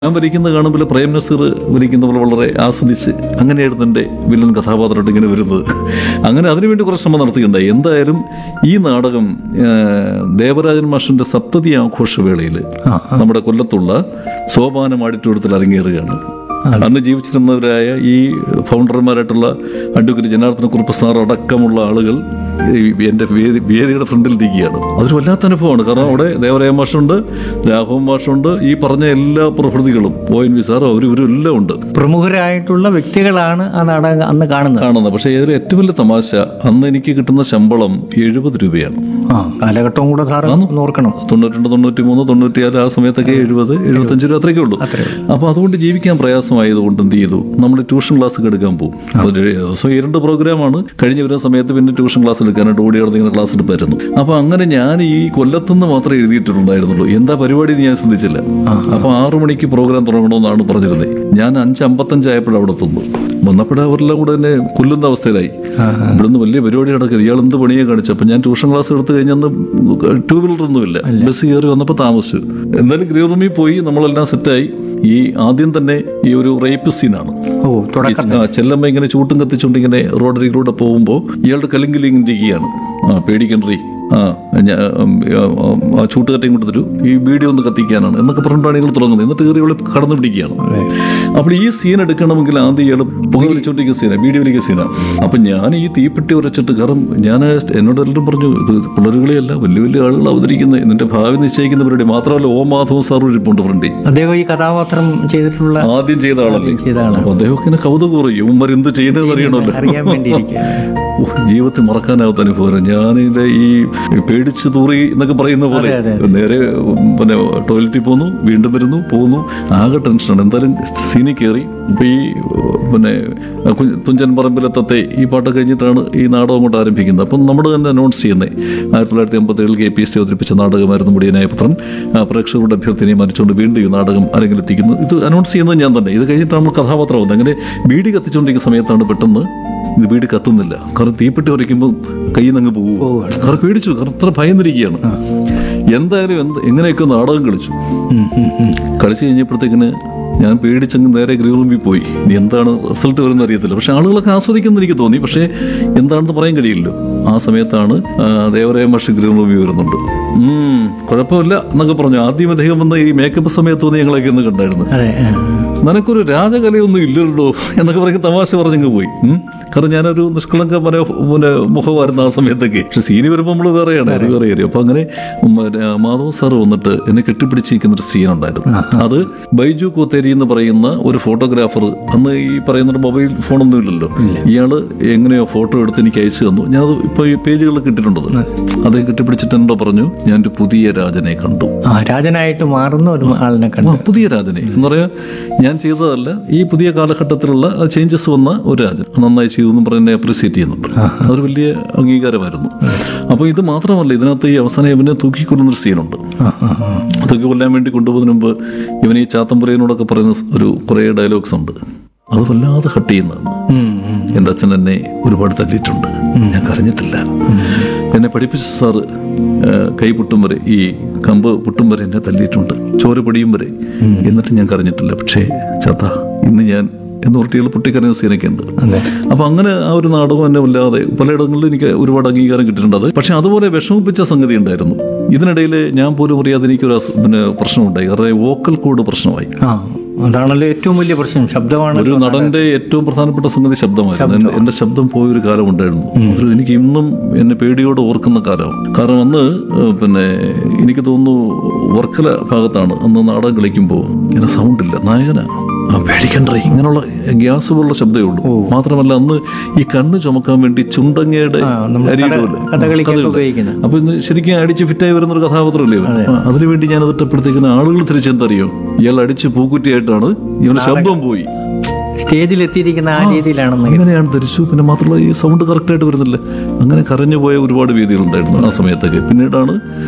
ഞാൻ വരിക്കുന്ന കാണുമ്പോൾ പ്രേം നസീർ വരിക്കുന്ന പോലെ വളരെ ആസ്വദിച്ച് അങ്ങനെയായിരുന്നു എൻ്റെ വില്ലൻ കഥാപാത്രമായിട്ട് ഇങ്ങനെ വരുന്നത് അങ്ങനെ അതിനുവേണ്ടി കുറച്ച് ശ്രമം നടത്തിയിട്ടുണ്ടായി എന്തായാലും ഈ നാടകം ആ, ദേവരാജൻ മാഷിൻ്റെ സപ്തതി ആഘോഷവേളയിൽ നമ്മുടെ കൊല്ലത്തുള്ള സോപാനം ആഡിറ്റോറിയത്തിൽ അരങ്ങേറുകയാണ് അന്ന് ജീവിച്ചിരുന്നവരായ ഈ ഫൗണ്ടർമാരായിട്ടുള്ള അഡ്വക്കേറ്റ് ജനാർദ്ദന കുറുപ്പ് സാർ അടക്കമുള്ള ആളുകൾ ഈ എൻ്റെ വേദി വേദിയുടെ ഫ്രണ്ടിൽ ഇരിക്കുകയാണ് അതൊരു വല്ലാത്ത അനുഭവമാണ് കാരണം അവിടെ ദേവരായ മാഷുണ്ട് രാഘവൻ മാഷുണ്ട് ഈ പറഞ്ഞ എല്ലാ പ്രകൃതികളും ഒ എൻ വി സാർ അവർ ഇവരും എല്ലാം ഉണ്ട് പ്രമുഖരായിട്ടുള്ള വ്യക്തികളാണ് ആ നാടകം അന്ന് കാണുന്നത് കാണുന്നത് പക്ഷേ ഇതിൽ ഏറ്റവും വലിയ തമാശ അന്ന് എനിക്ക് കിട്ടുന്ന ശമ്പളം എഴുപത് രൂപയാണ് ആ കാലഘട്ടവും കൂടെ സാറ് ഒന്ന് ഓർക്കണം തൊണ്ണൂറ്റി തൊണ്ണൂറ്റി മൂന്ന് തൊണ്ണൂറ്റിയാറ് ആ സമയത്തൊക്കെ എഴുപത് എഴുപത്തഞ്ച് രൂപ അത്രയൊക്കെ ഉള്ളൂ അപ്പോൾ അതുകൊണ്ട് ജീവിക്കാൻ പ്രയാസമായതുകൊണ്ട് എന്ത് ചെയ്തു നമ്മൾ ട്യൂഷൻ ക്ലാസ് ഒക്കെ എടുക്കാൻ പോകും ഒരു ദിവസം ഈ രണ്ട് പ്രോഗ്രാമാണ് കഴിഞ്ഞ് വരുന്ന സമയത്ത് പിന്നെ ട്യൂഷൻ ക്ലാസ് എടുക്കാനായിട്ട് ഓടി നടന്ന് ഇങ്ങനെ ക്ലാസ് എടുപ്പായിരുന്നു അപ്പോൾ അങ്ങനെ ഞാൻ ഈ കൊല്ലത്തുനിന്ന് മാത്രമേ എഴുതിയിട്ടുണ്ടായിരുന്നുള്ളൂ എന്താ പരിപാടി എന്ന് ഞാൻ ശ്രദ്ധിച്ചില്ല അപ്പോൾ ആറു മണിക്ക് പ്രോഗ്രാം തുടങ്ങണമെന്നാണ് പറഞ്ഞിരുന്നത് ഞാൻ അഞ്ച് അമ്പത്തഞ്ചായപ്പോഴും അവിടെ എത്തുന്നു വന്നപ്പോഴേ അവരെല്ലാം കൂടെ എന്നെ കൊല്ലുന്ന അവസ്ഥയിലായി ഇവിടുന്ന് വലിയ പരിപാടി നടക്കുന്നത് ഇയാൾ എന്ത് പണിയെ കാണിച്ചു അപ്പം ഞാൻ ട്യൂഷൻ ക്ലാസ് എടുത്തു കഴിഞ്ഞന്ന് ടൂ വീലർ ഒന്നുമില്ല ബസ് കയറി വന്നപ്പോൾ താമസിച്ചു എന്തായാലും ഗ്രേ റൂമിൽ പോയി നമ്മളെല്ലാം സെറ്റായി ഈ ആദ്യം തന്നെ ഈ ഒരു റേപ്പ് സീനാണ് ഓ തുടക്കം ആ ചെല്ലമ്മ ഇങ്ങനെ ചൂട്ടും കത്തിച്ചുകൊണ്ട് ഇങ്ങനെ റോഡരികിലൂടെ പോകുമ്പോൾ ഇയാളുടെ കലിങ്കിലിരിക്കുകയാണ് ആ പേടിക്കണ്ടറി ആ ഞാ- ഉം, ഉം, ആ ചൂട്ട് കട്ടയും കൊണ്ട് തരൂ ഈ വീഡിയോ ഒന്ന് കത്തിക്കാനാണ് എന്നൊക്കെ പറഞ്ഞിട്ടാണ് ഇയാൾ തുടങ്ങുന്നത് എന്നിട്ട് കയറി ഇവളെ കടന്നു പിടിക്കുകയാണ് അപ്പോൾ ഈ സീൻ എടുക്കണമെങ്കിൽ ആദ്യം ഇയാൾ പുക വലിച്ചുകൊണ്ടിരിക്കുന്ന സീനാണ് വീഡിയോ വലിക്കുന്ന സീനാണ് അപ്പം ഞാൻ ഈ തീപ്പെട്ടി ഉരച്ചിട്ട് കാരണം ഞാൻ എന്നോട് എല്ലാവരും പറഞ്ഞു ഇത് പിള്ളേരുകളെയല്ല വലിയ വലിയ ആളുകൾ അവതരിക്കുന്നത് ഇതിന്റെ ഭാവി നിശ്ചയിക്കുന്നവരുടെ മാത്രമല്ല ഓ മാധവൻ സാർ ഇരിപ്പുണ്ട് ഫ്രണ്ടി അദ്ദേഹം ഈ കഥാപാത്രം ചെയ്തിട്ടുള്ള ആദ്യം ചെയ്ത ആളല്ലേ ചെയ്ത ആളാണ് അപ്പൊ അദ്ദേഹം ഇങ്ങനെ കൗതുകം പറയും ഉമ്മർ എന്ത് ചെയ്യുന്നതെന്ന് അറിയണമല്ലോ അറിയാൻ വേണ്ടിയിരിക്കുകയാണ് ഉഹ്, ജീവിതത്തിൽ മറക്കാനാവാത്ത അനുഭവം ഞാനിതിന്റെ ഈ പേടിച്ച് തൂറി എന്നൊക്കെ പറയുന്ന പോലെ നേരെ ഉം, പിന്നെ ടോയ്ലറ്റിൽ പോന്നു വീണ്ടും വരുന്നു പോകുന്നു ആകെ ടെൻഷനാണ് എന്തായാലും സീനിൽ കയറി ഇപ്പൊ ഈ ഉം, പിന്നെ കു- തുഞ്ചൻ പറമ്പിലെത്തത്തെ ഈ പാട്ട് കഴിഞ്ഞിട്ടാണ് ഈ നാടകം അങ്ങോട്ട് ആരംഭിക്കുന്നത് അപ്പം നമ്മൾ തന്നെ അനൗൺസ് ചെയ്യുന്നത് ആയിരത്തി തൊള്ളായിരത്തി അമ്പത്തി ഏഴിൽ കെ പി എസ് ടി അവതരിപ്പിച്ച നാടകമായിരുന്നു മുടിയനായ പുത്രൻ ആ, പ്രേക്ഷകരുടെ അഭ്യർത്ഥനയെ മരിച്ചുകൊണ്ട് വീണ്ടും ഈ നാടകം അരങ്ങിലെത്തിക്കുന്നു ഇത് അനൗൺസ് ചെയ്യുന്നത് ഞാൻ തന്നെ ഇത് കഴിഞ്ഞിട്ടാണ് നമ്മൾ കഥാപാത്രമാവുന്നത് അങ്ങനെ ബീഡി കത്തിച്ചുകൊണ്ടിരിക്കുന്ന സമയത്താണ് പെട്ടെന്ന് ഇത് വീട് കത്തുന്നില്ല കാരണം തീപ്പെട്ടി ഉരയ്ക്കുമ്പോൾ കയ്യിൽ നിന്ന് പോകും കാരണം പേടിച്ചു കാരണം അത്ര ഭയന്നിരിക്കുകയാണ് എന്തായാലും എന്ത് എങ്ങനെയൊക്കെ നാടകം കളിച്ചു ഉം, ഉം, ഉം. കളിച്ചു കഴിഞ്ഞപ്പോഴത്തേക്കിന് ഞാൻ പേടിച്ചങ്ങ് നേരെ ഗ്രീൻ റൂമിൽ പോയി ഇനി എന്താണ് റിസൾട്ട് വരുന്ന അറിയത്തില്ല പക്ഷെ ആളുകളൊക്കെ ആസ്വദിക്കുന്ന എനിക്ക് തോന്നി പക്ഷേ എന്താണെന്ന് പറയാൻ കഴിയില്ലല്ലോ ആ സമയത്താണ് ആ, ദേവരായ മാഷ് ഗ്രീൻ റൂമിൽ വരുന്നുണ്ട് ഉം, കുഴപ്പമില്ല എന്നൊക്കെ പറഞ്ഞു ആദ്യം അദ്ദേഹം വന്ന ഈ മേക്കപ്പ് സമയത്ത് വന്ന് ഞങ്ങളൊക്കെ ഒന്ന് കണ്ടായിരുന്നു അതെ ആ. നിനക്കൊരു രാജകലയൊന്നും ഇല്ലല്ലോ എന്നൊക്കെ പറഞ്ഞ് തമാശ പറഞ്ഞങ്ങ് പോയി ഉം. കാരണം ഞാനൊരു നിഷ്കളങ്ക മനോ പിന്നെ മുഖമായിരുന്നു ആ സമയത്തൊക്കെ പക്ഷെ സീനി വരുമ്പോൾ നമ്മൾ വേറെയാണ് അത് വേറെ കാര്യം അപ്പൊ അങ്ങനെ ഉം, പിന്നെ മാധവ് സാറ് വന്നിട്ട് എന്നെ കെട്ടിപ്പിടിച്ചിരിക്കുന്ന ഒരു സീൻ ഉണ്ടായിരുന്നു അത് ബൈജു കോത്തേരി എന്ന് പറയുന്ന ഒരു ഫോട്ടോഗ്രാഫർ അന്ന് ഈ പറയുന്ന മൊബൈൽ ഫോണൊന്നും ഇല്ലല്ലോ ഇയാള് എങ്ങനെയോ ഫോട്ടോ എടുത്ത് എനിക്ക് അയച്ചു തന്നു ഞാനത് ഇപ്പൊ ഈ പേജുകളിൽ കിട്ടിയിട്ടുണ്ടത് അദ്ദേഹം കെട്ടിപ്പിടിച്ചിട്ട് എന്നോട് പറഞ്ഞു ഞാൻ ഒരു പുതിയ രാജനെ കണ്ടു ആ രാജനായിട്ട് മാറുന്ന ഒരു ആളിനെ ആ, കണ്ടു പുതിയ രാജനെ എന്ന് പറയാ ഞാൻ ചെയ്തതല്ല ഈ പുതിയ കാലഘട്ടത്തിലുള്ള ചേഞ്ചസ് വന്ന ഒരു രാജൻ നന്നായി ചെയ്തു എന്ന് പറഞ്ഞ് എന്നെ അപ്രിസിയേറ്റ് ചെയ്യുന്നുണ്ട് അതൊരു വലിയ അംഗീകാരമായിരുന്നു അപ്പോൾ ഇത് മാത്രമല്ല ഇതിനകത്ത് ഈ അവസാനം ഇവനെ തൂക്കിക്കൊല്ലുന്നൊരു സീനുണ്ട് ആ, ആ, ആ. തൂക്കി കൊല്ലാൻ വേണ്ടി കൊണ്ടുപോകുന്നതിന് മുമ്പ് ഇവൻ ഈ ചാത്തമ്പുരയിനോടൊക്കെ പറയുന്ന ഒരു കുറേ ഡയലോഗ്സ് ഉണ്ട് അത് വല്ലാതെ ഹട്ട് ചെയ്യുന്നതാണ് ഉം, ഉം. എൻ്റെ അച്ഛൻ എന്നെ ഒരുപാട് തല്ലിയിട്ടുണ്ട് ഞാൻ കരഞ്ഞിട്ടില്ല എന്നെ പഠിപ്പിച്ച സാറ് ആ, കൈ പൊട്ടും വരെ ഈ കമ്പ് പൊട്ടും വരെ എന്നെ തല്ലിയിട്ടുണ്ട് ചോര പൊടിയും വരെ എന്നിട്ട് ഞാൻ കരഞ്ഞിട്ടില്ല പക്ഷേ ചത്ത ഇന്ന് ഞാൻ എന്ന് കുട്ടികൾ പൊട്ടിക്കരഞ്ഞ സീനൊക്കെ ഉണ്ട് അതെ അപ്പൊ അങ്ങനെ ആ ഒരു നാടകം എന്നെ വല്ലാതെ പലയിടങ്ങളിലും എനിക്ക് ഒരുപാട് അംഗീകാരം കിട്ടിയിട്ടുണ്ട് അത് പക്ഷെ അതുപോലെ വിഷമിപ്പിച്ച സംഗതി ഉണ്ടായിരുന്നു ഇതിനിടയിൽ ഞാൻ പോലും അറിയാതെ എനിക്കൊരു അസു- പിന്നെ പ്രശ്നമുണ്ടായി കാരണം വോക്കൽ കോഡ് പ്രശ്നമായി ആ അതാണല്ലോ ഏറ്റവും വലിയ പ്രശ്നം ശബ്ദമാണ് ഒരു നടന്റെ ഏറ്റവും പ്രധാനപ്പെട്ട സംഗതി ശബ്ദമായിരുന്നു എന്റെ- എന്റെ ശബ്ദം പോയൊരു കാലം ഉണ്ടായിരുന്നു അത് എനിക്ക് ഇന്നും എന്നെ പേടിയോടെ ഓർക്കുന്ന കാലം കാരണം അന്ന് ഏഹ്, പിന്നെ എനിക്ക് തോന്നുന്നു വർക്കല ഭാഗത്താണ് അന്ന് നാടകം കളിക്കുമ്പോൾ ഇങ്ങനെ സൗണ്ട് ഇല്ല നായകന ആ പേടിക്കണ്ടേ ഇങ്ങനെയുള്ള ഗ്യാസ് പോലുള്ള ശബ്ദമേ ഉള്ളൂ മാത്രമല്ല അന്ന് ഈ കണ്ണ് ചുമക്കാൻ വേണ്ടി ചുണ്ടങ്ങയുടെ ആ, നമ്മൾ അരിയിടുമല്ലോ. കഥ- കഥകളിക്കൊക്കെ കഥയുണ്ട്. ഉപയോഗിക്കുന്നത്. അപ്പൊ ഇന്ന് ശരിക്കും അടിച്ച് ഫിറ്റായി വരുന്ന ഒരു കഥാപാത്രമല്ലേ ഇവൻ? ആ, അതിനുവേണ്ടി ഞാൻ അതിട്ടപ്പോഴത്തേക്കിന് ആളുകൾ തിരിച്ചെന്തറിയോ ഇയാൾ അടിച്ച് പൂക്കുറ്റിയായിട്ടാണ് ഇവന് ശബ്ദം പോയി സ്റ്റേജിൽ എത്തിയിരിക്കുന്ന ആ രീതിയിലാണെന്ന് അങ്ങനെയാണ് ധരിച്ചു പിന്നെ മാത്രമല്ല ഈ സൗണ്ട് കറക്റ്റായിട്ട് വരുന്നില്ല അങ്ങനെ കരഞ്ഞു പോയ ഒരുപാട് വേദികളുണ്ടായിരുന്നു ആ സമയത്തൊക്കെ പിന്നീടാണ് ആ,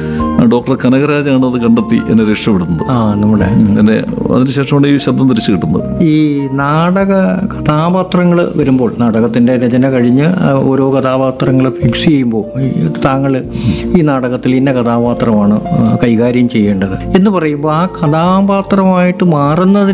ആ ഡോക്ടർ കനകരാജാണ് അത് കണ്ടെത്തി എന്നെ രക്ഷപ്പെടുന്നത് ആ നമ്മുടെ എന്നെ അതിനുശേഷമാണ് ഈ ശബ്ദം തിരിച്ചു കിട്ടുന്നത് ഈ നാടക കഥാപാത്രങ്ങൾ വരുമ്പോൾ നാടകത്തിൻ്റെ രചന കഴിഞ്ഞ് ആ, ഓരോ കഥാപാത്രങ്ങൾ ഫിക്സ് ചെയ്യുമ്പോൾ താങ്കൾ ഈ നാടകത്തിൽ ഇന്ന കഥാപാത്രമാണ് ആ, കൈകാര്യം ചെയ്യേണ്ടത് എന്ന് പറയുമ്പോൾ ആ കഥാപാത്രമായിട്ട് മാറുന്നതിന്